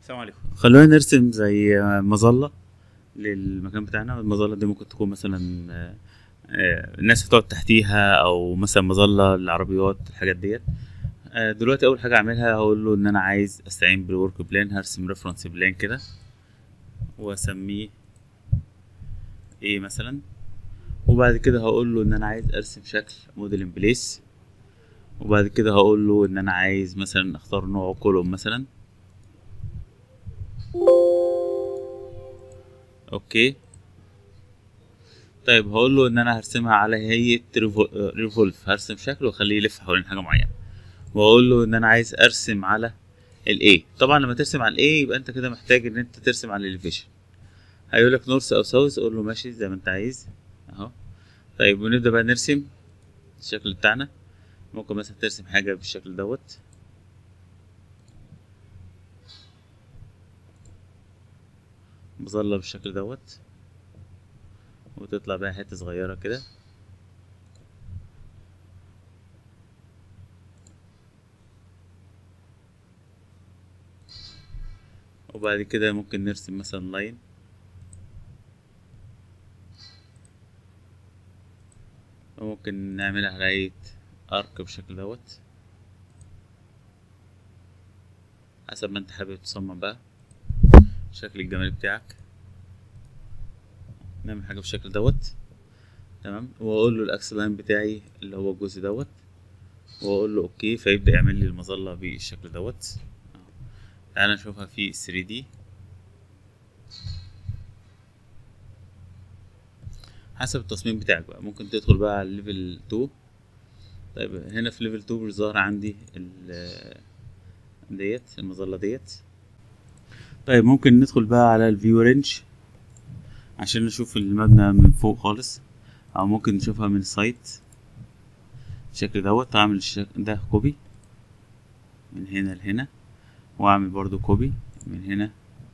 السلام عليكم خلونا نرسم زي مظلة للمكان بتاعنا المظلة دي ممكن تكون مثلا آه، آه، الناس هتقعد تحتيها او مثلا مظلة للعربيات الحاجات ديت آه، دلوقتي اول حاجة اعملها هقول له ان انا عايز استعين بالورك بلان هرسم ريفرنس بلان كده واسميه ايه مثلا وبعد كده هقول له ان انا عايز ارسم شكل موديل ان بليس وبعد كده هقول له ان انا عايز مثلا اختار نوع كولوم مثلا اوكي طيب هقول له ان انا هرسمها على هيئه ريفو- ريفولف هرسم شكل واخليه يلف حوالين حاجه معينه واقول له ان انا عايز ارسم على الاي طبعا لما ترسم على الاي يبقى انت كده محتاج ان انت ترسم على الاليفيشن هيقول لك نورث او ساوث اقول له ماشي زي ما انت عايز اهو طيب ونبدا بقى نرسم الشكل بتاعنا ممكن مثلا ترسم حاجه بالشكل دوت مظلة بالشكل دوت وتطلع بقى حتة صغيرة كده وبعد كده ممكن نرسم مثلا لاين وممكن نعملها على هيئة ارك بالشكل دوت حسب ما انت حابب تصمم بقى الشكل الجمالي بتاعك نعمل حاجة بالشكل دوت تمام واقول له الاكس لاين بتاعي اللي هو الجزء دوت واقول له اوكي فيبدأ يعمل لي المظلة بالشكل دوت أهو. تعالى نشوفها في 3 دي حسب التصميم بتاعك بقى ممكن تدخل بقى على ليفل 2 طيب هنا في ليفل 2 بيظهر عندي ال ديت المظلة ديت طيب ممكن ندخل بقى على الفيو رينج عشان نشوف المبنى من فوق خالص او ممكن نشوفها من السايت الشكل دوت اعمل الشكل ده كوبي من هنا لهنا واعمل برضو كوبي من هنا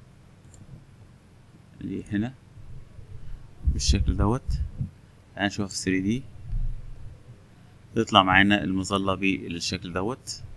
لهنا بالشكل دوت تعال نشوفها في 3 دي تطلع معانا المظلة بالشكل دوت